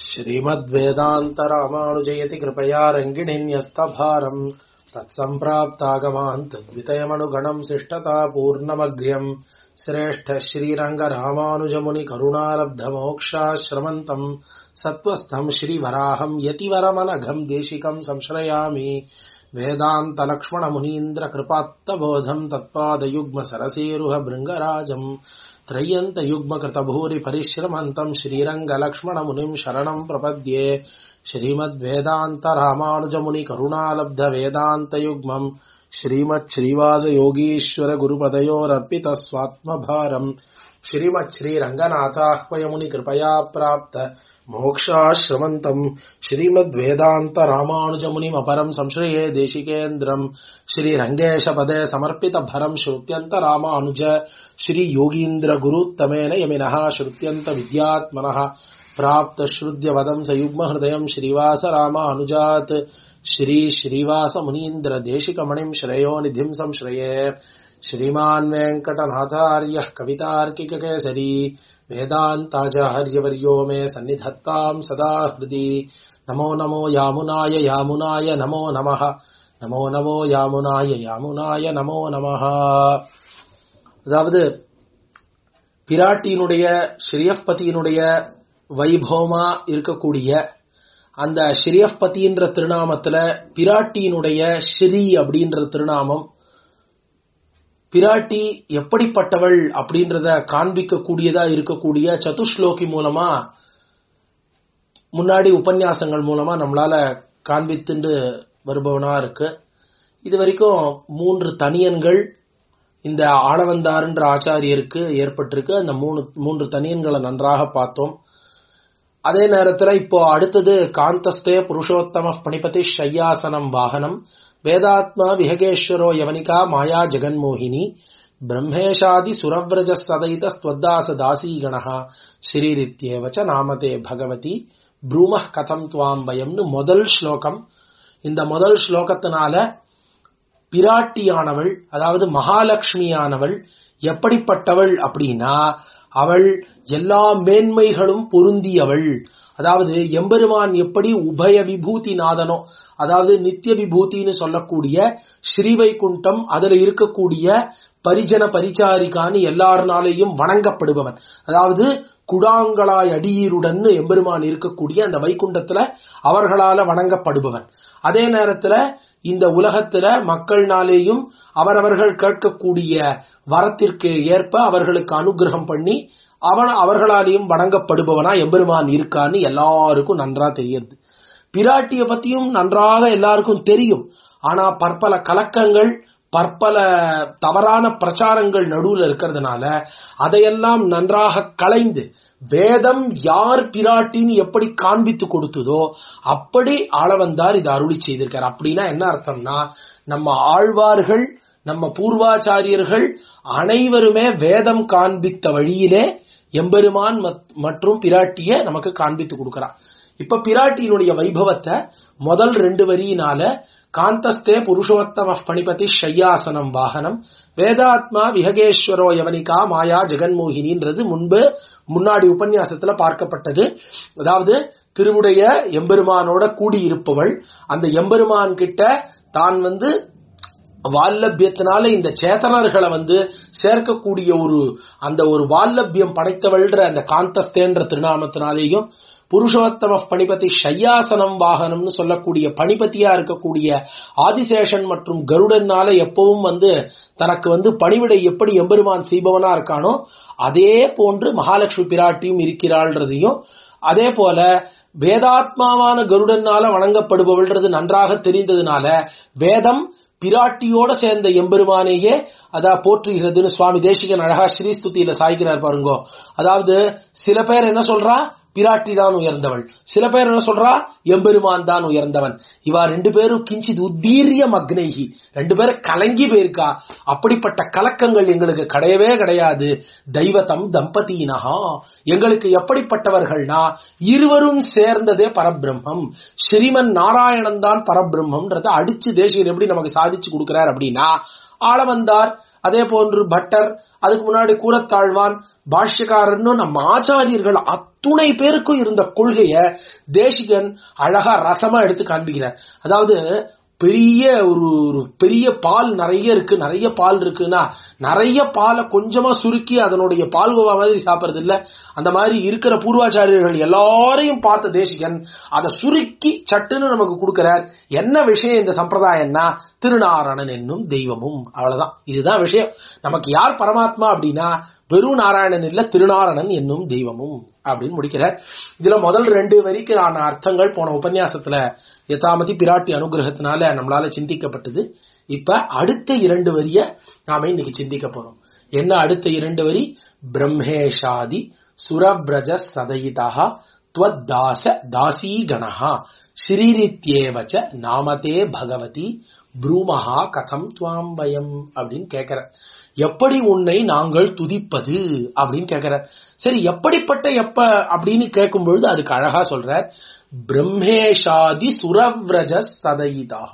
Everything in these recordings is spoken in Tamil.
श्रीमद्वेदान्तरामानुजयति कृपया रङ्गिणीन्यस्तभारम् तत्सम्प्राप्तागमान् तद्वितयमनुगणम् शिष्टता पूर्णमग्र्यम् श्रेष्ठ श्रीरङ्गरामानुजमुनिकरुणालब्धमोक्षाश्रमन्तम् सत्त्वस्थम् श्रीवराहम् यतिवरमनघम् देशिकम् संश्रयामि वेदान्तलक्ष्मणमुनीन्द्रकृपात्तबोधम् तत्पादयुग्मसरसीरुह भृङ्गराजम् त्रय्यन्तयुग्मकृतभूरि परिश्रमन्तम् श्रीरङ्गलक्ष्मणमुनिम् शरणम् प्रपद्ये श्रीमद्वेदान्तरामानुजमुनिकरुणालब्धवेदान्तयुग्मम् श्रीमच्छ्रीवासयोगीश्वरगुरुपदयोरर्पितस्वात्मभारम् श्रीमच्छ्रीरङ्गनाथाह्वयमुनिकृपया प्राप्त मोक्षाश्रमन्तम् श्रीमद्वेदान्तरामानुजमुनिमपरम् संश्रये देशिकेन्द्रम् श्रीरङ्गेशपदे समर्पितभरम् श्रुत्यन्तरामानुज श्रीयोगीन्द्रगुरुत्तमेन यमिनः श्रुत्यन्तविद्यात्मनः प्राप्तश्रुत्यवदम् सयुग्महृदयम् श्रीवासरामानुजात् श्रीश्रीवासमुनीन्द्रदेशिकमणिम् श्रेयोनिधिम् संश्रये श्रीमान् वेङ्कटनाथार्यः कवितार्किककेसरी वेदान्ताचार्यवर्यो मे सन्निधत्ताम् सदा हृदि नमो नमो यामुनाय यामुनाय नमो नमः நமோ நமோ யாமுனாய யாமுனாய நமோ நமஹ அதாவது பிராட்டியினுடைய ஸ்ரீயப்பதியினுடைய வைபவமா இருக்கக்கூடிய அந்த ஸ்ரீயப்பதின்ற திருநாமத்துல பிராட்டியினுடைய ஸ்ரீ அப்படின்ற திருநாமம் பிராட்டி எப்படிப்பட்டவள் அப்படின்றத காண்பிக்க கூடியதா இருக்கக்கூடிய சதுஸ்லோகி மூலமா முன்னாடி உபன்யாசங்கள் மூலமா நம்மளால காண்பித்துண்டு வருபவனா இருக்கு இது வரைக்கும் மூன்று தனியன்கள் இந்த ஆளவந்தார்ன்ற ஆச்சாரியருக்கு ஏற்பட்டிருக்கு அந்த மூணு மூன்று தனியன்களை நன்றாக பார்த்தோம் அதே நேரத்துல இப்போ அடுத்தது காந்தஸ்தே புருஷோத்தம பணிபதி ஷையாசனம் வாகனம் வேதாத்மா விஹகேஸ்வரோ யவனிகா மாயா ஜெகன்மோகினி பிரம்மேஷாதி சுரவ்ரஜ சதைத ஸ்வத்தாச தாசீகணா ஸ்ரீரித்யேவச்ச நாமதே பகவதி ப்ரூமஹ் கதம் துவாம் பயம்னு முதல் ஸ்லோகம் இந்த முதல் ஸ்லோகத்தினால பிராட்டியானவள் அதாவது மகாலட்சுமியானவள் எப்படிப்பட்டவள் அப்படின்னா அவள் எல்லா மேன்மைகளும் பொருந்தியவள் அதாவது எம்பெருமான் எப்படி உபய விபூதி நாதனோ அதாவது நித்திய விபூதின்னு சொல்லக்கூடிய ஸ்ரீவைகுண்டம் அதுல இருக்கக்கூடிய பரிஜன பரிச்சாரிகான்னு எல்லாருனாலேயும் வணங்கப்படுபவன் அதாவது குடாங்களாய் அடியீருடன் எம்பெருமான் இருக்கக்கூடிய அந்த வைகுண்டத்துல அவர்களால வணங்கப்படுபவன் அதே நேரத்துல இந்த உலகத்துல மக்கள்னாலேயும் அவரவர்கள் கேட்கக்கூடிய வரத்திற்கு ஏற்ப அவர்களுக்கு அனுகிரகம் பண்ணி அவன் அவர்களாலேயும் வணங்கப்படுபவனா எம்பெருமான் இருக்கான்னு எல்லாருக்கும் நன்றா தெரியுது பிராட்டிய பத்தியும் நன்றாக எல்லாருக்கும் தெரியும் ஆனா பற்பல கலக்கங்கள் பற்பல தவறான பிரச்சாரங்கள் நடுவில் இருக்கிறதுனால அதையெல்லாம் நன்றாக களைந்து வேதம் யார் பிராட்டின்னு எப்படி காண்பித்து கொடுத்ததோ அப்படி ஆளவந்தார் இதை அருளி செய்திருக்கார் அப்படின்னா என்ன அர்த்தம்னா நம்ம ஆழ்வார்கள் நம்ம பூர்வாச்சாரியர்கள் அனைவருமே வேதம் காண்பித்த வழியிலே எம்பெருமான் மற்றும் பிராட்டிய நமக்கு காண்பித்து கொடுக்கிறார் இப்ப பிராட்டியினுடைய வைபவத்தை முதல் ரெண்டு வரியினால காந்தஸ்தே புருஷோத்தம பணிபதி ஷையாசனம் வாகனம் வேதாத்மா விஹகேஸ்வரோ யவனிகா மாயா ஜெகன்மோகினின்றது முன்பு முன்னாடி உபன்யாசத்துல பார்க்கப்பட்டது அதாவது திருவுடைய எம்பெருமானோட கூடியிருப்பவள் அந்த எம்பெருமான் கிட்ட தான் வந்து வால்லபியத்தினால இந்த சேத்தனர்களை வந்து சேர்க்கக்கூடிய ஒரு அந்த ஒரு வால்லபியம் படைத்தவள்ன்ற அந்த காந்தஸ்தேன்ற திருநாமத்தினாலேயும் புருஷோத்தம பணிபதி ஷையாசனம் வாகனம்னு சொல்லக்கூடிய பணிபதியா இருக்கக்கூடிய ஆதிசேஷன் மற்றும் கருடனால எப்பவும் வந்து தனக்கு வந்து பணிவிடை எப்படி எம்பெருமான் செய்பவனா இருக்கானோ அதே போன்று மகாலட்சுமி பிராட்டியும் இருக்கிறாள்ன்றதையும் அதே போல வேதாத்மாவான கருடனால வணங்கப்படுபவள்ன்றது நன்றாக தெரிந்ததுனால வேதம் பிராட்டியோட சேர்ந்த எம்பெருமானேயே அதா போற்றுகிறதுன்னு சுவாமி தேசிகன் அழகா ஸ்ரீஸ்துதியில சாய்க்கிறார் பாருங்கோ அதாவது சில பேர் என்ன சொல்றா பிராட்டி தான் உயர்ந்தவள் சில பேர் என்ன சொல்றா எம்பெருமான் தான் உயர்ந்தவன் இவா ரெண்டு பேரும் கிஞ்சித் உத்தீரிய மக்னைகி ரெண்டு பேரும் கலங்கி போயிருக்கா அப்படிப்பட்ட கலக்கங்கள் எங்களுக்கு கிடையவே கிடையாது தெய்வத்தம் தம்பதியினஹா எங்களுக்கு எப்படிப்பட்டவர்கள்னா இருவரும் சேர்ந்ததே பரபிரம்மம் ஸ்ரீமன் நாராயணன் தான் பரபிரம்மம்ன்றத அடிச்சு தேசியர் எப்படி நமக்கு சாதிச்சு கொடுக்கிறார் அப்படின்னா ஆளவந்தார் அதே போன்று பட்டர் அதுக்கு முன்னாடி கூரத்தாழ்வான் பாஷ்யக்காரர்னு நம்ம ஆச்சாரியர்கள் அத்துணை பேருக்கும் இருந்த கொள்கைய தேசிகன் அழகா ரசமா எடுத்து காண்பிக்கிறார் அதாவது பெரிய ஒரு ஒரு பெரிய பால் நிறைய இருக்கு நிறைய பால் இருக்குன்னா நிறைய பாலை கொஞ்சமா சுருக்கி அதனுடைய பால்கோவா மாதிரி சாப்பிடுறது இல்ல அந்த மாதிரி இருக்கிற பூர்வாச்சாரியர்கள் எல்லாரையும் பார்த்த தேசிகன் அதை சுருக்கி சட்டுன்னு நமக்கு கொடுக்கிறார் என்ன விஷயம் இந்த சம்பிரதாயம்னா திருநாரணன் என்னும் தெய்வமும் அவ்வளவுதான் இதுதான் விஷயம் நமக்கு யார் பரமாத்மா அப்படின்னா வெறும் நாராயணன் இல்ல திருநாரணன் என்னும் தெய்வமும் அப்படின்னு முடிக்கிறார் இதுல முதல் ரெண்டு வரிக்கு நான் அர்த்தங்கள் போன உபன்யாசத்துல யதாமதி பிராட்டி அனுகிரகத்தினால நம்மளால சிந்திக்கப்பட்டது இப்ப அடுத்த இரண்டு வரிய நாம இன்னைக்கு சிந்திக்க போறோம் என்ன அடுத்த இரண்டு வரி பிரம்மேஷாதி சுரபிரஜ சதயிதா துவத்தாச தாசீகணா ஸ்ரீரித்யேவச்ச நாமதே பகவதி ப்ரூமஹா கதம் துவாம் வயம் அப்படின்னு கேட்கிற எப்படி உன்னை நாங்கள் துதிப்பது அப்படின்னு கேட்கிற சரி எப்படிப்பட்ட எப்ப அப்படின்னு கேட்கும் பொழுது அதுக்கு அழகா சொல்றார் பிரம்மேஷாதி சுரவ்ரஜ சதயிதா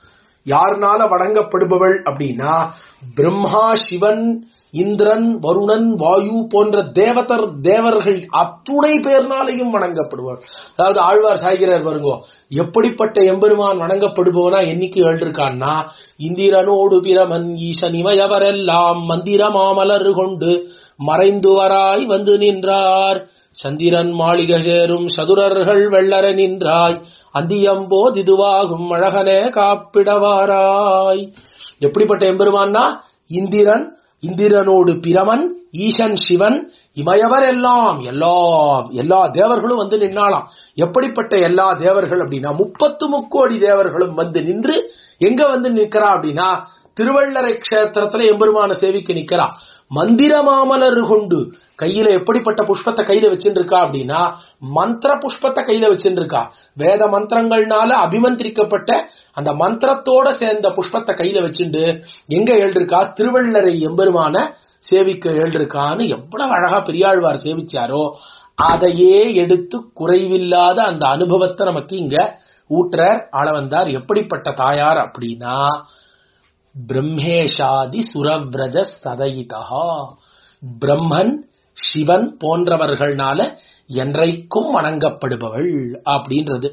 யாருனால வணங்கப்படுபவள் அப்படின்னா பிரம்மா சிவன் இந்திரன் வருணன் வாயு போன்ற தேவதர் தேவர்கள் அத்துணை பேர்னாலையும் வணங்கப்படுவார் அதாவது ஆழ்வார் சாய்கிறார் வருங்கோ எப்படிப்பட்ட எம்பெருமான் வணங்கப்படுபவனா என்னைக்கு எழுதிருக்கான்னா இந்திரனோடு பிரமன் ஈசன் இமையவரெல்லாம் மந்திர மாமலர் கொண்டு மறைந்து வராய் வந்து நின்றார் சந்திரன் மாளிகை சேரும் சதுரர்கள் வெள்ளர நின்றாய் அந்தியம்போது இதுவாகும் அழகனே காப்பிடவாராய் எப்படிப்பட்ட எம்பெருமான்னா இந்திரன் இந்திரனோடு பிரமன் ஈசன் சிவன் இமயவர் எல்லாம் எல்லாம் எல்லா தேவர்களும் வந்து நின்னாலாம் எப்படிப்பட்ட எல்லா தேவர்கள் அப்படின்னா முப்பத்து முக்கோடி தேவர்களும் வந்து நின்று எங்க வந்து நிக்கிறா அப்படின்னா திருவள்ளரை கஷேத்திரத்துல எம்பெருமான சேவிக்க நிக்கிறா மந்திர மாமலர் கொண்டு கையில எப்படிப்பட்ட புஷ்பத்தை கையில வச்சுருக்கா அப்படின்னா மந்திர புஷ்பத்தை கையில வச்சுருக்கா வேத மந்திரங்கள்னால அபிமந்திரிக்கப்பட்ட அந்த மந்திரத்தோட சேர்ந்த புஷ்பத்தை கையில வச்சுண்டு எங்க எழுதிருக்கா திருவள்ளரை எம்பெருமான சேவிக்க எழுதிருக்கான்னு எவ்வளவு அழகா பெரியாழ்வார் சேவிச்சாரோ அதையே எடுத்து குறைவில்லாத அந்த அனுபவத்தை நமக்கு இங்க ஊற்றார் ஆள வந்தார் எப்படிப்பட்ட தாயார் அப்படின்னா பிரம்மேஷாதி சுரவ்ரஜ சதயிதா பிரம்மன் சிவன் போன்றவர்கள்னால என்றைக்கும் வணங்கப்படுபவள் அப்படின்றது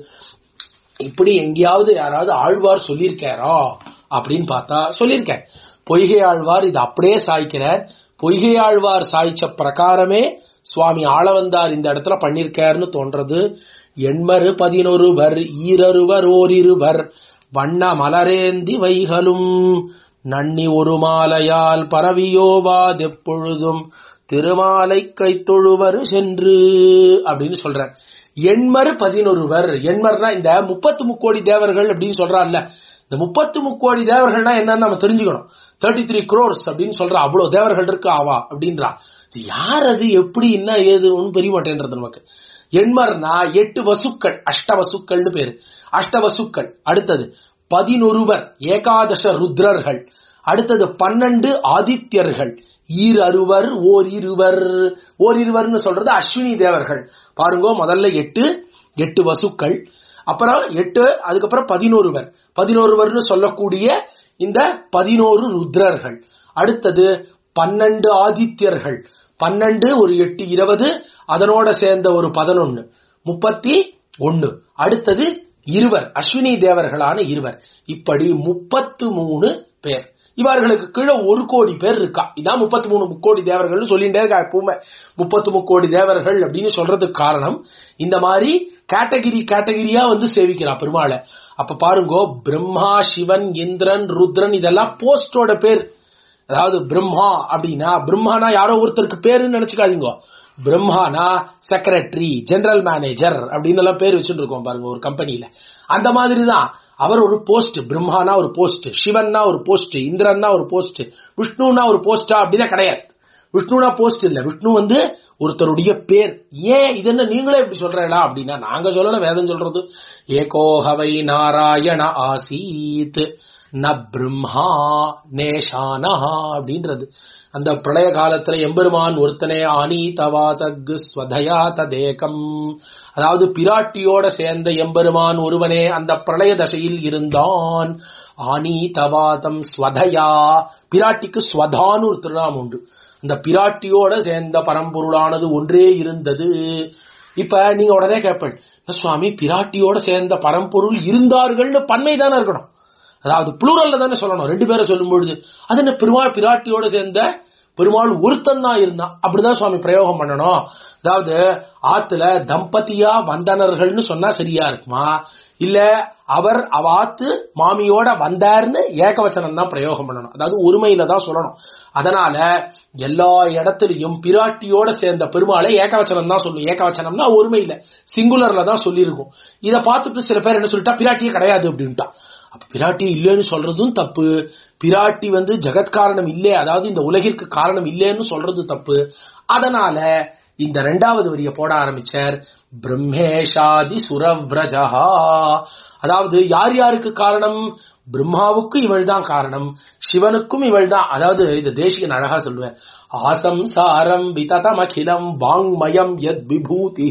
இப்படி எங்கேயாவது யாராவது ஆழ்வார் சொல்லியிருக்காரா அப்படின்னு பார்த்தா சொல்லியிருக்கார் பொய்கை ஆழ்வார் இது அப்படியே சாய்க்கிறார் பொய்கை ஆழ்வார் சாய்ச்ச பிரகாரமே சுவாமி ஆளவந்தார் இந்த இடத்துல பண்ணிருக்காருன்னு தோன்றது எண்மரு பதினொருவர் ஈரருவர் ஓரிருவர் வண்ண மலரேந்தி வைகளும் நன்னி ஒரு மாலையால் பரவியோவாதெப்பொழுதும் திருமாலை கைத்தொழுவர் சென்று அப்படின்னு சொல்றார் எண்மர் பதினொருவர் எண்மர்னா இந்த முப்பத்து முக்கோடி தேவர்கள் அப்படின்னு சொல்றான்ல இந்த முப்பத்து முக்கோடி தேவர்கள்னா என்னன்னு நம்ம தெரிஞ்சுக்கணும் தேர்ட்டி த்ரீ குரோர்ஸ் அப்படின்னு சொல்றா அவ்வளவு தேவர்கள் இருக்கு ஆவா அப்படின்றா இது யார் அது எப்படி என்ன ஏது ஒன்றும் தெரிய மாட்டேன்றது நமக்கு எண்மர்னா எட்டு வசுக்கள் அஷ்ட வசுக்கள்னு பேரு அஷ்ட வசுக்கள் அடுத்தது பதினொருவர் ஏகாதச ருத்ரர்கள் அடுத்தது பன்னெண்டு ஆதித்யர்கள் ஈர் அருவர் ஓர் இருவர் ஓர் இருவர்னு சொல்றது அஸ்வினி தேவர்கள் பாருங்க முதல்ல எட்டு எட்டு வசுக்கள் அப்புறம் எட்டு அதுக்கப்புறம் பதினோருவர் பதினோருவர்னு சொல்லக்கூடிய இந்த பதினோரு ருத்ரர்கள் அடுத்தது பன்னெண்டு ஆதித்யர்கள் பன்னெண்டு ஒரு எட்டு இருபது அதனோட சேர்ந்த ஒரு பதினொன்னு முப்பத்தி ஒன்னு அடுத்தது இருவர் அஸ்வினி தேவர்களான இருவர் இப்படி முப்பத்து மூணு பேர் இவர்களுக்கு கீழே ஒரு கோடி பேர் இருக்கா இதான் முப்பத்தி மூணு முக்கோடி தேவர்கள் சொல்லிட்டே இருக்கா எப்பவுமே முப்பத்து முக்கோடி தேவர்கள் அப்படின்னு சொல்றதுக்கு காரணம் இந்த மாதிரி கேட்டகிரி கேட்டகிரியா வந்து சேவிக்கிறா பெருமாளை அப்ப பாருங்கோ பிரம்மா சிவன் இந்திரன் ருத்ரன் இதெல்லாம் போஸ்டோட பேர் அதாவது பிரம்மா அப்படின்னா பிரம்மானா யாரோ ஒருத்தருக்கு பேருன்னு நினைச்சுக்காதீங்க பிரம்மானா செக்ரட்டரி ஜெனரல் மேனேஜர் அப்படின்னு எல்லாம் பேர் வச்சுட்டு இருக்கோம் பாருங்க ஒரு கம்பெனியில அந்த மாதிரி தான் அவர் ஒரு போஸ்ட் பிரம்மானா ஒரு போஸ்ட் சிவன்னா ஒரு போஸ்ட் இந்திரன்னா ஒரு போஸ்ட் விஷ்ணுனா ஒரு போஸ்டா அப்படின்னா கிடையாது விஷ்ணுனா போஸ்ட் இல்ல விஷ்ணு வந்து ஒருத்தருடைய பேர் ஏன் இது என்ன நீங்களே இப்படி சொல்றீங்களா அப்படின்னா நாங்க சொல்லணும் வேதம் சொல்றது ஏகோஹவை நாராயண ஆசீத் ந பிரம்மா நேஷானா அப்படின்றது அந்த பிரளய காலத்துல எம்பெருமான் ஒருத்தனே ஆனி தவா தக்கு ஸ்வதயா ததேகம் அதாவது பிராட்டியோட சேர்ந்த எம்பெருமான் ஒருவனே அந்த பிரளய தசையில் இருந்தான் ஆனி தவாதம் ஸ்வதயா பிராட்டிக்கு ஸ்வதான்னு ஒரு திருநாமம் உண்டு அந்த பிராட்டியோட சேர்ந்த பரம்பொருளானது ஒன்றே இருந்தது இப்ப நீங்க உடனே கேட்பேன் "என்ன சுவாமி பிராட்டியோட சேர்ந்த பரம்பொருள் இருந்தார்கள்னு பன்மை தானே இருக்கணும் அதாவது புளூரல்ல தானே சொல்லணும் ரெண்டு பேரை சொல்லும் பொழுது அது என்ன பெருமாள் பிராட்டியோட சேர்ந்த பெருமாள் ஒருத்தன் தான் இருந்தான் அப்படிதான் சுவாமி பிரயோகம் பண்ணணும் அதாவது ஆத்துல தம்பதியா வந்தனர்கள்னு சொன்னா சரியா இருக்குமா இல்ல அவர் அவ ஆத்து மாமியோட வந்தார்னு ஏகவச்சனம் தான் பிரயோகம் பண்ணணும் அதாவது ஒருமையில தான் சொல்லணும் அதனால எல்லா இடத்துலயும் பிராட்டியோட சேர்ந்த பெருமாளை ஏகவச்சனம் தான் சொல்லும் ஏகவச்சனம்னா ஒருமையில சிங்குலர்ல தான் சொல்லியிருக்கும் இதை பார்த்துட்டு சில பேர் என்ன சொல்லிட்டா பிராட்டியே கிடையாது அப்படின்ட்டா அப்ப பிராட்டி இல்லைன்னு சொல்றதும் தப்பு பிராட்டி வந்து ஜெகத்காரணம் இல்லே அதாவது இந்த உலகிற்கு காரணம் இல்லைன்னு சொல்றது தப்பு அதனால இந்த ரெண்டாவது வரிய போட ஆரம்பிச்சார் பிரம்மேஷாதி சுரவ்ரஜா அதாவது யார் யாருக்கு காரணம் பிரம்மாவுக்கு இவள் தான் காரணம் சிவனுக்கும் இவள் தான் அதாவது இந்த தேசிகன் அழகா சொல்லுவேன் ஆசம்சாரம் விததமகிலம் வாங்மயம் யத் விபூதி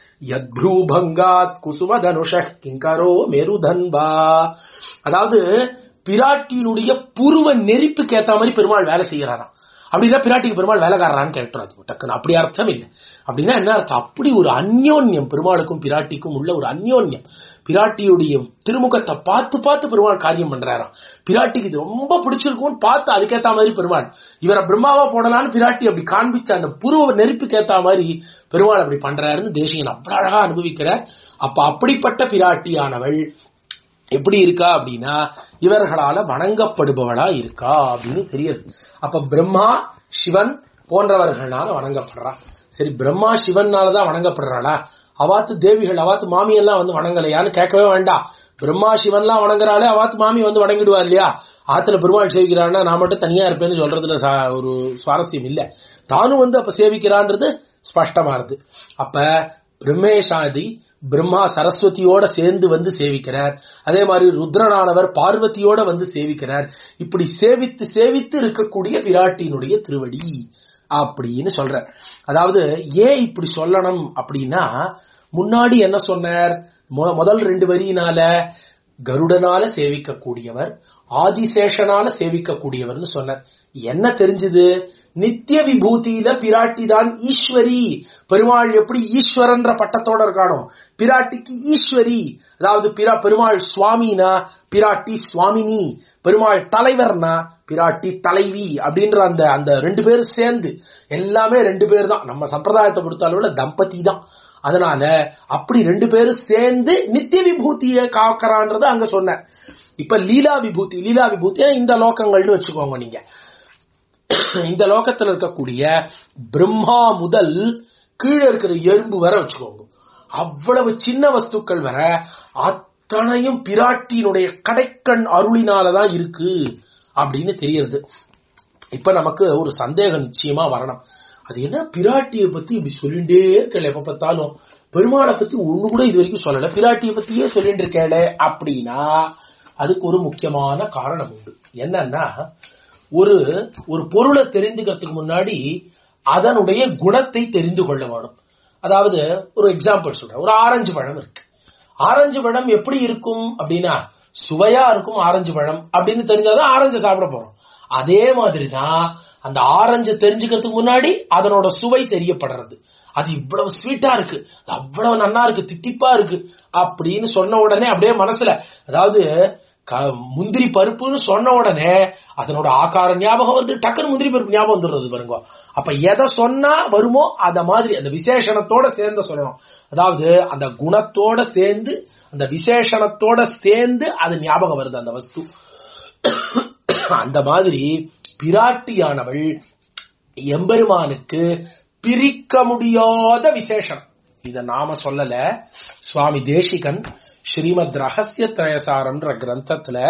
யத்ரூபங்காத் குசுமதனுஷ கிங்கரோ மெருதன்பா அதாவது பிராட்டியினுடைய புருவ நெருப்புக்கு ஏத்த மாதிரி பெருமாள் வேலை செய்யறாராம் அப்படின்னா பிராட்டிக்கு பெருமாள் வேலைக்காரரான்னு கேட்டுறாது டக்குன்னு அப்படி அர்த்தம் இல்லை அப்படின்னா என்ன அர்த்தம் அப்படி ஒரு அந்யோன்யம் பெருமாளுக்கும் பிராட்டிக்கும் உள்ள ஒரு அந்யோன்யம் பிராட்டியுடைய திருமுகத்தை பார்த்து பார்த்து பெருமாள் காரியம் பண்றாராம் பிராட்டிக்கு இது ரொம்ப பிடிச்சிருக்கும்னு பார்த்து அதுக்கேத்த மாதிரி பெருமாள் இவரை பிரம்மாவா போடலான்னு பிராட்டி அப்படி காண்பிச்ச அந்த புருவ நெருப்புக்கு ஏத்த மாதிரி பெருமாள் அப்படி பண்றாருன்னு தேசிகன் அவ்வளவு அழகா அனுபவிக்கிறார் அப்ப அப்படிப்பட்ட பிராட்டியானவள் எப்படி இருக்கா அப்படின்னா இவர்களால வணங்கப்படுபவளா இருக்கா அப்படின்னு தெரியுது அப்ப பிரம்மா சிவன் போன்றவர்களால வணங்கப்படுறா சரி பிரம்மா சிவன்னாலதான் வணங்கப்படுறாளா அவாத்து தேவிகள் அவாத்து மாமி எல்லாம் வந்து வணங்கலையான்னு கேட்கவே வேண்டாம் பிரம்மா சிவன்லாம் வணங்குறாளே அவாத்து மாமி வந்து வணங்கிடுவா இல்லையா ஆத்துல பெருமாள் சேவிக்கிறான்னா நான் மட்டும் தனியா இருப்பேன்னு சொல்றதுல சா- ஒரு சுவாரஸ்யம் இல்ல தானும் வந்து அப்ப சேவிக்கிறான்றது ஸ்பஷ்டமா இருக்கு அப்ப பிரம்மேஷாதி பிரம்மா சரஸ்வதியோட சேர்ந்து வந்து சேவிக்கிறார் அதே மாதிரி ருத்ரனானவர் பார்வதியோட வந்து சேவிக்கிறார் இப்படி சேவித்து சேவித்து இருக்கக்கூடிய பிராட்டியினுடைய திருவடி அப்படின்னு சொல்றார் அதாவது ஏன் இப்படி சொல்லணும் அப்படின்னா முன்னாடி என்ன சொன்னார் மொ- முதல் ரெண்டு வரியினால கருடனால சேவிக்கக்கூடியவர் ஆதிசேஷனால சேவிக்கக்கூடியவர்னு சொன்னார் என்ன தெரிஞ்சது நித்திய விபூதியில பிராட்டி தான் ஈஸ்வரி பெருமாள் எப்படி ஈஸ்வரன்ற பட்டத்தோட இருக்கானோ பிராட்டிக்கு ஈஸ்வரி அதாவது பிர பெருமாள் சுவாமினா பிராட்டி சுவாமினி பெருமாள் தலைவர்னா பிராட்டி தலைவி அப்படின்ற அந்த அந்த ரெண்டு பேரும் சேர்ந்து எல்லாமே ரெண்டு பேர் தான் நம்ம சம்பிரதாயத்தை பொறுத்த அளவுல தம்பதி தான் அதனால அப்படி ரெண்டு பேரும் சேர்ந்து நித்திய விபூதியை காக்கறான்றது அங்க சொன்னேன் இப்ப லீலா விபூதி லீலா விபூதியா இந்த லோகங்கள்னு வச்சுக்கோங்க நீங்க இந்த லோகத்துல இருக்கக்கூடிய பிரம்மா முதல் கீழே இருக்கிற எறும்பு வரை வச்சுக்கோங்க அவ்வளவு சின்ன வஸ்துக்கள் வர அத்தனையும் பிராட்டியினுடைய கடைக்கண் அருளினாலதான் இருக்கு அப்படின்னு தெரியறது இப்ப நமக்கு ஒரு சந்தேகம் நிச்சயமா வரணும் அது என்ன பிராட்டியை பத்தி இப்படி சொல்லிட்டே இருக்கல எப்ப பார்த்தாலும் பெருமாளை பத்தி ஒண்ணு கூட இது வரைக்கும் சொல்லல பிராட்டியை பத்தியே சொல்லிட்டு இருக்கல அப்படின்னா அதுக்கு ஒரு முக்கியமான காரணம் உண்டு என்னன்னா ஒரு ஒரு பொருளை தெரிந்துக்கிறதுக்கு முன்னாடி அதனுடைய குணத்தை தெரிந்து கொள்ள வேணும் அதாவது ஒரு எக்ஸாம்பிள் சொல்றேன் ஒரு ஆரஞ்சு பழம் இருக்கு ஆரஞ்சு பழம் எப்படி இருக்கும் அப்படின்னா சுவையா இருக்கும் ஆரஞ்சு பழம் அப்படின்னு தெரிஞ்சாதான் ஆரஞ்சு சாப்பிட போறோம் அதே மாதிரிதான் அந்த ஆரஞ்சு தெரிஞ்சுக்கிறதுக்கு முன்னாடி அதனோட சுவை தெரியப்படுறது அது இவ்வளவு ஸ்வீட்டா இருக்கு அது அவ்வளவு நன்னா இருக்கு தித்திப்பா இருக்கு அப்படின்னு சொன்ன உடனே அப்படியே மனசுல அதாவது க- முந்திரி பருப்புன்னு சொன்ன உடனே அதனோட ஆகார ஞாபகம் வந்து டக்குனு முந்திரி பருப்பு ஞாபகம் வந்துடுறது பாருங்க அப்ப எதை சொன்னா வருமோ அத மாதிரி அந்த விசேஷணத்தோட சேர்ந்து சொல்லணும் அதாவது அந்த குணத்தோட சேர்ந்து அந்த விசேஷணத்தோட சேர்ந்து அது ஞாபகம் வருது அந்த வஸ்து அந்த மாதிரி பிராட்டியானவள் எம்பெருமானுக்கு பிரிக்க முடியாத விசேஷம் இத நாம சொல்லல சுவாமி தேசிகன் ஸ்ரீமத் ரகசிய திரயசாரம்ன்ற கிரந்தத்துல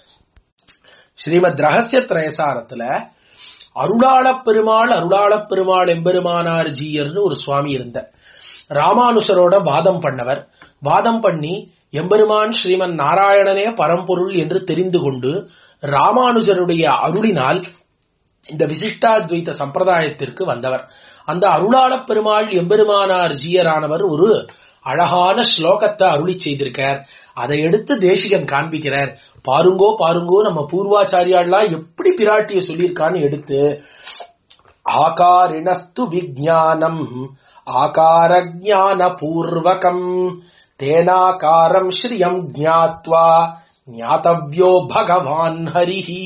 ஸ்ரீமத் ரகசிய திரயசாரத்துல அருளாளப் பெருமாள் அருளாளப் பெருமாள் எம்பெருமானார் ஜீயர்னு ஒரு சுவாமி இருந்தார் ராமானுஷரோட வாதம் பண்ணவர் வாதம் பண்ணி எம்பெருமான் ஸ்ரீமன் நாராயணனே பரம்பொருள் என்று தெரிந்து கொண்டு ராமானுஜருடைய அருளினால் இந்த விசிஷ்டாத்வைத சம்பிரதாயத்திற்கு வந்தவர் அந்த அருளாளப் பெருமாள் எம்பெருமானார் ஜீயரானவர் ஒரு அழகான ஸ்லோகத்தை அருளி செய்திருக்கார் அதை எடுத்து தேசிகன் காண்பிக்கிறார் பாருங்கோ பாருங்கோ நம்ம பூர்வாச்சாரியாள்லாம் எப்படி பிராட்டிய சொல்லியிருக்கான்னு எடுத்து ஆகாரிணஸ்து விஜானம் ஆகார ஜான பூர்வகம் தேனாகாரம் ஸ்ரீயம் ஜாத்வா ஞாதவ்யோ பகவான் ஹரிஹி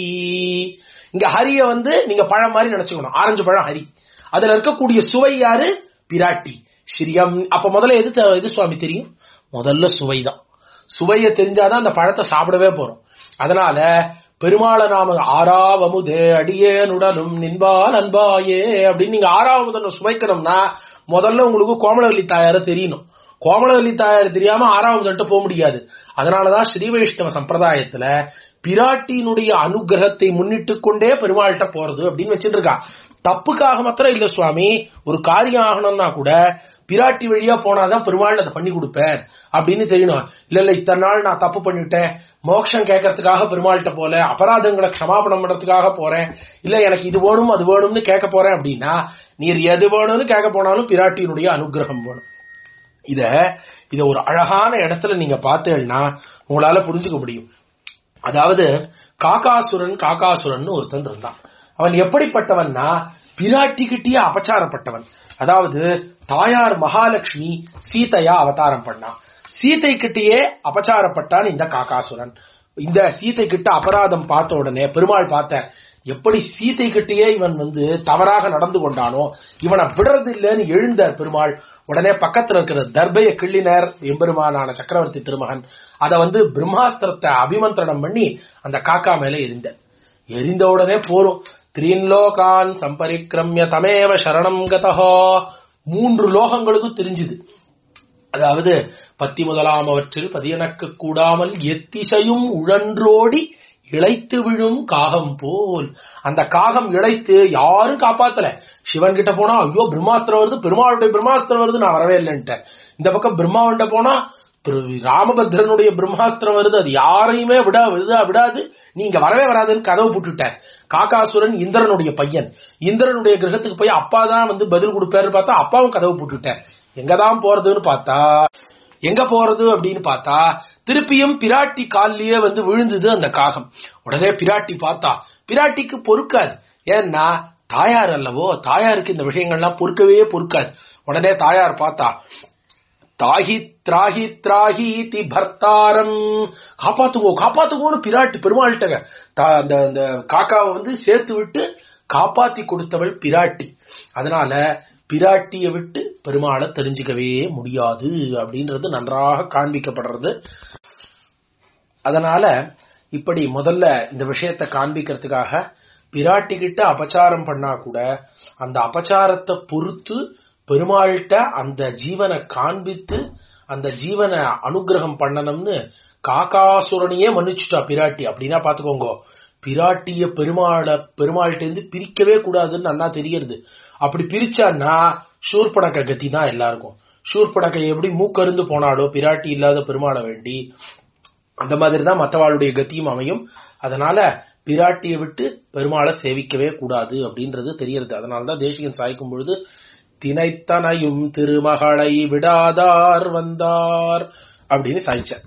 இங்க ஹரிய வந்து நீங்க பழம் மாதிரி நினைச்சுக்கணும் ஆரஞ்சு பழம் ஹரி அதுல இருக்கக்கூடிய சுவை யாரு பிராட்டி ஸ்ரீயம் அப்ப முதல்ல எது த- எது சுவாமி தெரியும் முதல்ல சுவைதான் சுவையை தெரிஞ்சாதான் அந்த பழத்தை சாப்பிடவே போறோம் அதனால பெருமாளை நாம ஆறாவமுதே அடியேனுடனும் நின்பால் அன்பாயே அப்படின்னு நீங்க ஆறாவமுதன் சுவைக்கணும்னா முதல்ல உங்களுக்கு கோமலவல்லி தாயார தெரியணும் கோமலவல்லி தாயார் தெரியாம ஆறாவதுன்ட்டு போக முடியாது அதனாலதான் ஸ்ரீ வைஷ்ணவ சம்பிரதாயத்துல பிராட்டியினுடைய அனுகிரகத்தை முன்னிட்டு கொண்டே பெருமாள்கிட்ட போறது அப்படின்னு வச்சுட்டு இருக்கா தப்புக்காக மாத்திரம் இல்ல சுவாமி ஒரு காரியம் ஆகணும்னா கூட பிராட்டி வழியா போனாதான் பெருமாள் அதை பண்ணி கொடுப்பார் அப்படின்னு தெரியணும் இல்ல இல்ல இத்தனை நாள் நான் தப்பு பண்ணிட்டேன் மோட்சம் கேட்கறதுக்காக பெருமாள்கிட்ட போல அபராதங்களை க்ஷமாபணம் பண்றதுக்காக போறேன் இல்ல எனக்கு இது வேணும் அது வேணும்னு கேட்க போறேன் அப்படின்னா நீர் எது வேணும்னு கேட்க போனாலும் பிராட்டியினுடைய அனுகிரகம் வேணும் இத இத ஒரு அழகான இடத்துல நீங்க பார்த்தேன்னா உங்களால புரிஞ்சுக்க முடியும் அதாவது காகாசுரன் காகாசுரன் ஒருத்தன் இருந்தான் அவன் எப்படிப்பட்டவன்னா பிராட்டிகிட்டயே அபச்சாரப்பட்டவன் அதாவது தாயார் மகாலட்சுமி சீதையா அவதாரம் பண்ணான் சீதை கிட்டயே அபச்சாரப்பட்டான் இந்த காகாசுரன் இந்த சீதை கிட்ட அபராதம் பார்த்த உடனே பெருமாள் பார்த்த எப்படி சீதை கிட்டயே இவன் வந்து தவறாக நடந்து கொண்டானோ இவனை விடுறது இல்லைன்னு எழுந்த பெருமாள் உடனே பக்கத்துல இருக்கிற தர்பைய கிள்ளினர் எம்பெருமானான சக்கரவர்த்தி திருமகன் அத வந்து பிரம்மாஸ்திரத்தை அபிமந்திரணம் பண்ணி அந்த காக்கா மேல எரிந்த எரிந்த உடனே போரும் த்ரீன்லோகான் சம்பரிக்கிரமிய தமேவ சரணம் கதஹோ மூன்று லோகங்களுக்கும் தெரிஞ்சுது அதாவது பத்தி முதலாம் அவற்றில் பதியனக்கு கூடாமல் எத்திசையும் உழன்றோடி இழைத்து விழும் காகம் போல் அந்த காகம் இழைத்து யாரும் காப்பாத்தல சிவன் கிட்ட போனா ஐயோ பிரம்மாஸ்திரம் வருது பெருமாளுடைய பிரம்மாஸ்திரம் வருது நான் வரவே இல்லைன்ட்டேன் இந்த பக்கம் பிரம்மாவன்ட்ட போனா திரு- ராமபத்ரனுடைய பிரம்மாஸ்திரம் வருது அது யாரையுமே விடா விடா விடாது நீங்க வரவே வராதுன்னு கதவு போட்டுட்டார் காகாசுரன் இந்திரனுடைய பையன் இந்திரனுடைய கிரகத்துக்கு போய் அப்பா தான் வந்து பதில் கொடுப்பாரு பார்த்தா அப்பாவும் கதவு போட்டுட்டார் எங்கதான் போறதுன்னு பார்த்தா எங்க போறது அப்படின்னு பார்த்தா திருப்பியும் பிராட்டி கால்லயே வந்து விழுந்தது அந்த காகம் உடனே பிராட்டி பார்த்தா பிராட்டிக்கு பொறுக்காது ஏன்னா தாயார் அல்லவோ தாயாருக்கு இந்த விஷயங்கள்லாம் பொறுக்கவே பொறுக்காது உடனே தாயார் பார்த்தா தாகி திராகி திராகி தி பர்த்தாரம் காப்பாத்துவோ காப்பாத்துவோன்னு பிராட்டி பெருமாள்கிட்ட தா- அந்த அந்த காக்காவை வந்து சேர்த்து விட்டு காப்பாத்தி கொடுத்தவள் பிராட்டி அதனால பிராட்டியை விட்டு பெருமாளை தெரிஞ்சுக்கவே முடியாது அப்படின்றது நன்றாக காண்பிக்கப்படுறது அதனால இப்படி முதல்ல இந்த விஷயத்தை காண்பிக்கிறதுக்காக பிராட்டி கிட்ட அபச்சாரம் பண்ணா கூட அந்த அபச்சாரத்தை பொறுத்து பெருமாள்கிட்ட அந்த ஜீவனை காண்பித்து அந்த ஜீவனை அனுகிரகம் பண்ணணும்னு காகாசுரனையே மன்னிச்சுட்டா பிராட்டி அப்படின்னா பாத்துக்கோங்க பிராட்டிய பெருமாளை பெருமாள்கிட்ட இருந்து பிரிக்கவே கூடாதுன்னு நல்லா தெரியறது அப்படி பிரிச்சான்னா சூர்படக்க கதி தான் எல்லாருக்கும் சூர்படக்கை எப்படி மூக்கருந்து போனாலோ பிராட்டி இல்லாத பெருமாளை வேண்டி அந்த மாதிரி தான் மற்றவாளுடைய கத்தியும் அமையும் அதனால பிராட்டியை விட்டு பெருமாளை சேவிக்கவே கூடாது அப்படின்றது தெரியறது அதனால தான் தேசிகன் சாய்க்கும் பொழுது தினைத்தனையும் திருமகளை விடாதார் வந்தார் அப்படின்னு சாய்ச்சார்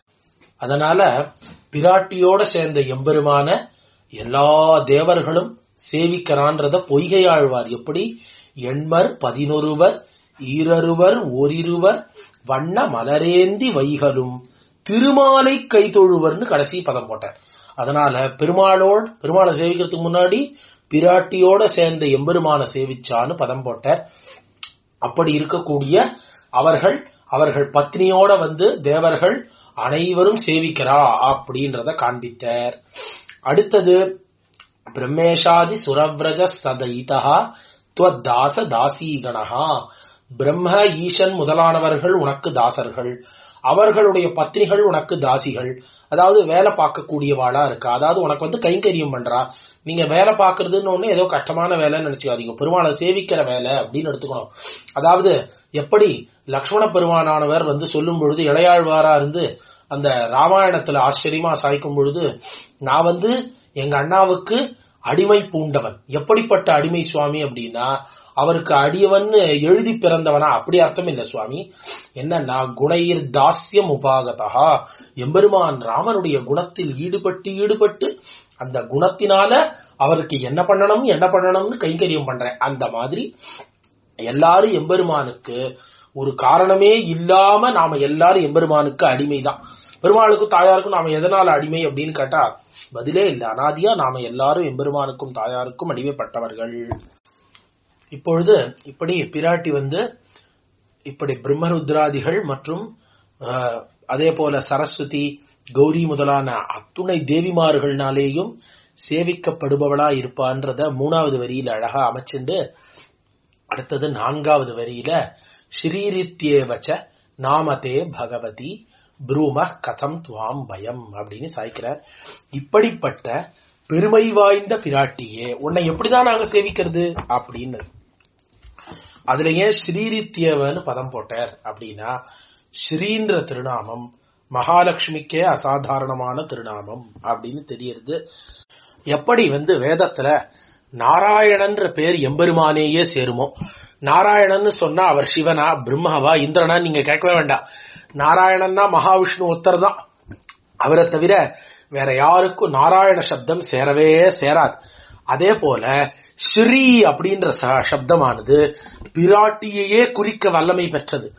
அதனால பிராட்டியோட சேர்ந்த எம்பெருமான எல்லா தேவர்களும் சேவிக்கிறான்றத பொய்கையாழ்வார் எப்படி எண்மர் பதினொருவர் ஈரருவர் ஓரிருவர் வண்ண மலரேந்தி வைகளும் திருமாலை கைதொழுவர்னு கடைசி பதம் போட்டார் அதனால பெருமாளோட பெருமாளை சேவிக்கிறதுக்கு முன்னாடி பிராட்டியோட சேர்ந்த எம்பெருமான சேவிச்சான்னு பதம் போட்டார் அப்படி இருக்கக்கூடிய அவர்கள் அவர்கள் பத்னியோட வந்து தேவர்கள் அனைவரும் சேவிக்கிறா அப்படின்றத காண்பித்தார் அடுத்தது பிரம்மேஷாதி சுரவ்ரஜ சதைதா தாச தாசீகணஹா பிரம்ம ஈசன் முதலானவர்கள் உனக்கு தாசர்கள் அவர்களுடைய பத்னிகள் உனக்கு தாசிகள் அதாவது வேலை பார்க்கக்கூடியவாளா இருக்கா அதாவது உனக்கு வந்து கைங்கரியம் பண்றா நீங்க வேலை பார்க்கறதுன்னு ஒண்ணு ஏதோ கஷ்டமான வேலைன்னு நினைச்சுக்காதீங்க பெருமாளை சேவிக்கிற வேலை அப்படின்னு எடுத்துக்கணும் அதாவது எப்படி லக்ஷ்மண பெருமானானவர் வந்து சொல்லும் பொழுது இளையாழ்வாரா இருந்து அந்த ராமாயணத்துல ஆச்சரியமா சாய்க்கும் பொழுது நான் வந்து எங்க அண்ணாவுக்கு அடிமை பூண்டவன் எப்படிப்பட்ட அடிமை சுவாமி அப்படின்னா அவருக்கு அடியவன்னு எழுதி பிறந்தவனா அப்படி அர்த்தம் இல்ல சுவாமி என்னன்னா குணையிர் தாஸ்யம் உபாகதா எம்பெருமான் ராமனுடைய குணத்தில் ஈடுபட்டு ஈடுபட்டு அந்த குணத்தினால அவருக்கு என்ன பண்ணணும் என்ன பண்ணணும்னு கைங்கரியம் பண்றேன் அந்த மாதிரி எல்லாரும் எம்பெருமானுக்கு ஒரு காரணமே இல்லாம நாம எல்லாரும் எம்பெருமானுக்கு அடிமைதான் பெருமாளுக்கும் தாயாருக்கும் நாம எதனால அடிமை அப்படின்னு கேட்டா பதிலே இல்ல அனாதியா நாம எல்லாரும் எம்பெருமானுக்கும் தாயாருக்கும் அடிமைப்பட்டவர்கள் இப்பொழுது இப்படி பிராட்டி வந்து இப்படி பிரம்மருத்ராதிகள் மற்றும் அஹ், அதே போல சரஸ்வதி கௌரி முதலான அத்துணை தேவிமார்கள்னாலேயும் சேவிக்கப்படுபவளா இருப்பான்றத மூணாவது வரியில அழகா அமைச்சுண்டு அடுத்தது நான்காவது வரியில ஸ்ரீரித்யேவச்ச நாமதே பகவதி ப்ரூம கதம் துவாம் பயம் அப்படின்னு சாய்க்கிறார் இப்படிப்பட்ட பெருமை வாய்ந்த பிராட்டியே உன்னை எப்படிதான் நாங்க சேவிக்கிறது அப்படின்னு அதுல ஏன் ஸ்ரீரித்யவன்னு பதம் போட்டார் அப்படின்னா ஸ்ரீன்ற திருநாமம் மகாலட்சுமிக்கே அசாதாரணமான திருநாமம் அப்படின்னு தெரியுது எப்படி வந்து வேதத்துல நாராயணன்ற பேர் எம்பெருமானேயே சேருமோ நாராயணன்னு சொன்னா அவர் சிவனா பிரம்மவா இந்திரனா நீங்க கேட்கவே வேண்டாம் நாராயணன்னா மகாவிஷ்ணு ஒருத்தர் தான் அவரை தவிர வேற யாருக்கும் நாராயண சப்தம் சேரவே சேராது அதே போல ஸ்ரீ அப்படின்ற ச- சப்தமானது பிராட்டியையே குறிக்க வல்லமை பெற்றது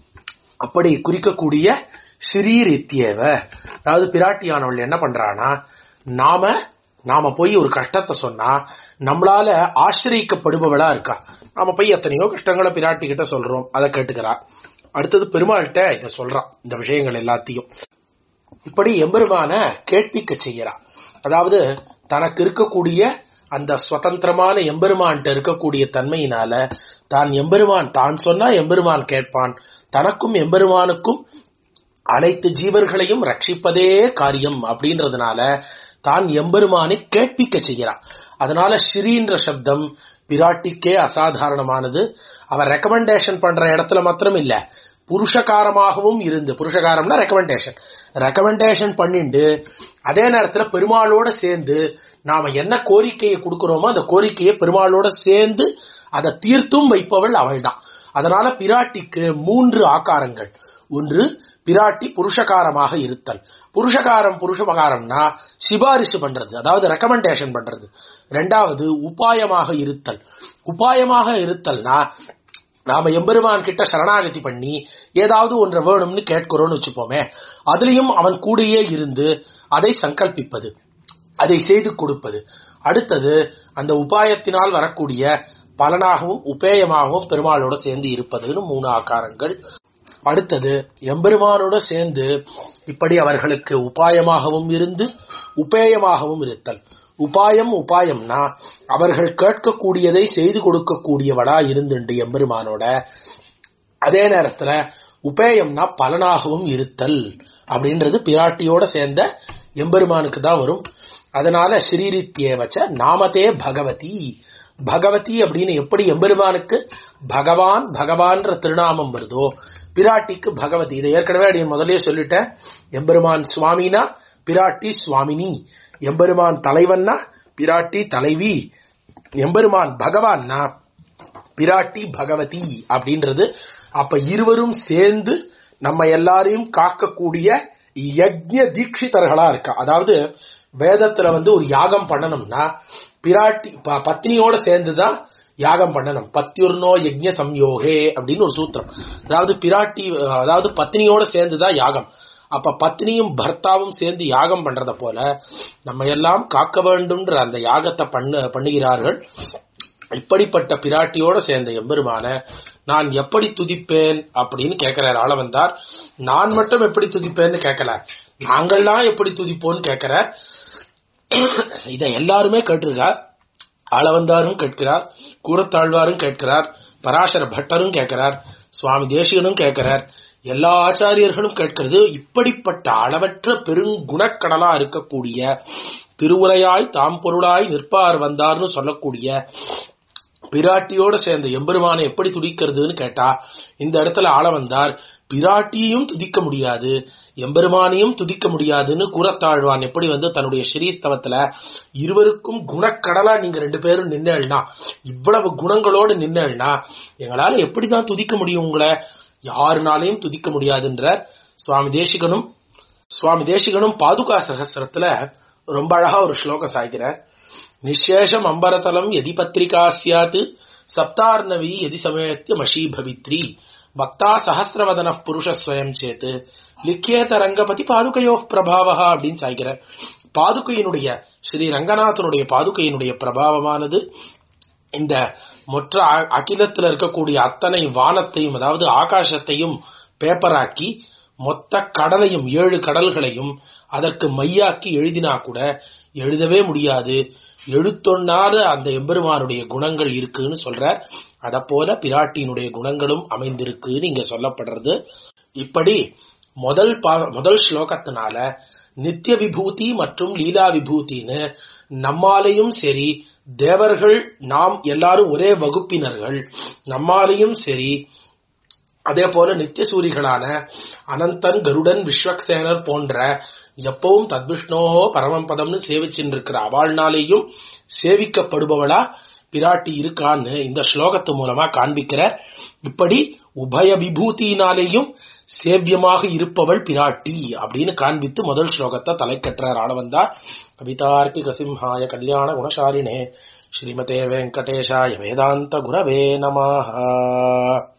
அப்படி குறிக்கக்கூடிய ஸ்ரீரித்யேவ அதாவது பிராட்டியானவள் என்ன பண்றானா நாம நாம போய் ஒரு கஷ்டத்தை சொன்னா நம்மளால ஆசிரியக்கப்படுபவளா இருக்கா நாம போய் எத்தனையோ கஷ்டங்களை பிராட்டி கிட்ட சொல்றோம் அதை கேட்டுக்கிறா அடுத்தது பெருமாள்கிட்ட இதை சொல்றான் இந்த விஷயங்கள் எல்லாத்தையும் இப்படி எம்பெருமான கேட்பிக்க செய்கிறா அதாவது தனக்கு இருக்கக்கூடிய அந்த சுதந்திரமான எம்பெருமான்ட்ட இருக்கக்கூடிய தன்மையினால தான் எம்பெருமான் தான் சொன்னா எம்பெருமான் கேட்பான் தனக்கும் எம்பெருமானுக்கும் அனைத்து ஜீவர்களையும் ரட்சிப்பதே காரியம் அப்படின்றதுனால தான் எம்பெருமானை கேட்பிக்க செய்கிறான் அதனால ஸ்ரீன்ற சப்தம் பிராட்டிக்கே அசாதாரணமானது அவர் ரெக்கமெண்டேஷன் பண்ற இடத்துல மாத்திரம் இல்ல புருஷகாரமாகவும் இருந்து புருஷகாரம்னா ரெக்கமெண்டேஷன் ரெக்கமெண்டேஷன் பண்ணிண்டு அதே நேரத்துல பெருமாளோட சேர்ந்து நாம என்ன கோரிக்கையை கொடுக்கிறோமோ அந்த கோரிக்கையை பெருமாளோட சேர்ந்து அதை தீர்த்தும் வைப்பவள் அவள்தான் அதனால பிராட்டிக்கு மூன்று ஆகாரங்கள் ஒன்று பிராட்டி புருஷகாரமாக இருத்தல் புருஷகாரம் புருஷகாரம்னா சிபாரிசு பண்றது அதாவது ரெக்கமெண்டேஷன் பண்றது ரெண்டாவது உபாயமாக இருத்தல் உபாயமாக இருத்தல்னா நாம எம்பெருமான் கிட்ட சரணாகதி பண்ணி ஏதாவது ஒன்றை வேணும்னு கேட்கிறோம்னு வச்சுப்போமே அதுலயும் அவன் கூடயே இருந்து அதை சங்கல்பிப்பது அதை செய்து கொடுப்பது அடுத்தது அந்த உபாயத்தினால் வரக்கூடிய பலனாகவும் உபேயமாகவும் பெருமாளோட சேர்ந்து இருப்பதுன்னு மூணு ஆகாரங்கள் அடுத்தது எம்பெருமானோட சேர்ந்து இப்படி அவர்களுக்கு உபாயமாகவும் இருந்து உபேயமாகவும் இருத்தல் உபாயம் உபாயம்னா அவர்கள் கேட்கக்கூடியதை செய்து கொடுக்கக்கூடியவளா இருந்துண்டு எம்பெருமானோட அதே நேரத்துல உபேயம்னா பலனாகவும் இருத்தல் அப்படின்றது பிராட்டியோட சேர்ந்த எம்பெருமானுக்கு தான் வரும் அதனால ஸ்ரீரித்யேவச்ச நாமதே பகவதி பகவதி அப்படின்னு எப்படி எம்பெருமானுக்கு பகவான் பகவான்ற திருநாமம் வருதோ பிராட்டிக்கு பகவதி இதை ஏற்கனவே அடி முதல்லயே சொல்லிட்டேன் எம்பெருமான் சுவாமினா பிராட்டி சுவாமினி எம்பெருமான் தலைவன்னா பிராட்டி தலைவி எம்பெருமான் பகவான்னா பிராட்டி பகவதி அப்படின்றது அப்ப இருவரும் சேர்ந்து நம்ம எல்லாரையும் காக்கக்கூடிய யஜ்ய தீட்சிதர்களா இருக்கா அதாவது வேதத்துல வந்து ஒரு யாகம் பண்ணணும்னா பிராட்டி ப- பத்னியோட சேர்ந்துதான் யாகம் பண்ணணும் பத்யுர்னோ யஜ்ய சம்யோகே அப்படின்னு ஒரு சூத்திரம் அதாவது பிராட்டி அதாவது பத்னியோட சேர்ந்துதான் யாகம் அப்ப பத்னியும் பர்த்தாவும் சேர்ந்து யாகம் பண்றத போல நம்ம எல்லாம் காக்க வேண்டும்ன்ற அந்த யாகத்தை பண்ணு பண்ணுகிறார்கள் இப்படிப்பட்ட பிராட்டியோட சேர்ந்த எம்பெருமான நான் எப்படி துதிப்பேன் அப்படின்னு கேட்கிறார் ஆள வந்தார் நான் மட்டும் எப்படி துதிப்பேன்னு கேட்கல நாங்கள்லாம் எப்படி துதிப்போன்னு கேட்கிறார் இதை எல்லாருமே கேட்டிருக்கார் ஆளவந்தாரும் கேட்கிறார் கூரத்தாழ்வாரும் கேட்கிறார் பராசர பட்டரும் கேட்கிறார் சுவாமி தேசிகனும் கேட்கிறார் எல்லா ஆச்சாரியர்களும் கேட்கிறது இப்படிப்பட்ட அளவற்ற பெருங்குணக்கடலா இருக்கக்கூடிய திருவுரையாய் தாம் பொருளாய் நிற்பார் வந்தார்னு சொல்லக்கூடிய பிராட்டியோட சேர்ந்த எம்பெருமானை எப்படி துதிக்கிறதுன்னு கேட்டா இந்த இடத்துல ஆள வந்தார் பிராட்டியையும் துதிக்க முடியாது எம்பெருமானையும் துதிக்க முடியாதுன்னு கூறத்தாழ்வான் எப்படி வந்து தன்னுடைய ஸ்ரீஸ்தவத்துல இருவருக்கும் குணக்கடலா நீங்க ரெண்டு பேரும் நின்னேள்னா இவ்வளவு குணங்களோடு நின்னேள்னா எங்களால எப்படிதான் துதிக்க முடியும் உங்களை யாருனாலையும் துதிக்க முடியாதுன்ற சுவாமி தேசிகனும் சுவாமி தேசிகனும் பாதுகா சகசிரத்துல ரொம்ப அழகா ஒரு ஸ்லோகம் சாய்க்கிறார் நிசேஷம் அம்பரதலம் எதி பத்திரிகா சியாத் சப்தார்ணவி எதி சமயத்திய மஷி பவித்ரி பக்தா சஹசிரவதன புருஷ ஸ்வயம் சேத்து லிக்கியேத ரங்கபதி பாதுகையோ பிரபாவா அப்படின்னு சாய்க்கிறார் பாதுகையினுடைய ஸ்ரீ ரங்கநாதனுடைய பாதுகையினுடைய பிரபாவமானது இந்த மொற்ற அ- அகிலத்துல இருக்கக்கூடிய அத்தனை வானத்தையும் அதாவது ஆகாசத்தையும் பேப்பராக்கி மொத்த கடலையும் ஏழு கடல்களையும் அதற்கு மையாக்கி எழுதினா கூட எழுதவே முடியாது எழுத்தொண்ணாத அந்த எம்பெருமானுடைய குணங்கள் இருக்குன்னு சொல்றார் அத போல பிராட்டியினுடைய குணங்களும் அமைந்திருக்குன்னு இங்க சொல்லப்படுறது இப்படி முதல் பா- முதல் ஸ்லோகத்தினால நித்திய விபூதி மற்றும் லீலா விபூதின்னு நம்மாலையும் சரி தேவர்கள் நாம் எல்லாரும் ஒரே வகுப்பினர்கள் நம்மாலையும் சரி அதே போல நித்தியசூரிகளான அனந்தன் கருடன் விஸ்வக்சேனர் போன்ற எப்பவும் தத்விஷ்ணோஹோ பரமம் பதம்னு சேவிச்சுட்டு இருக்கிற அவள்னாலேயும் சேவிக்கப்படுபவளா பிராட்டி இருக்கான்னு இந்த ஸ்லோகத்து மூலமா காண்பிக்கிற இப்படி உபய விபூதியினாலேயும் சேவியமாக இருப்பவள் பிராட்டி அப்படின்னு காண்பித்து முதல் ஸ்லோகத்தை தலைக்கற்றார் ஆளவந்தார் கவிதார்க்கிக சிம்ஹாய கல்யாண குணசாலினே ஸ்ரீமதே வெங்கடேஷாய வேதாந்த குரவே நமஹ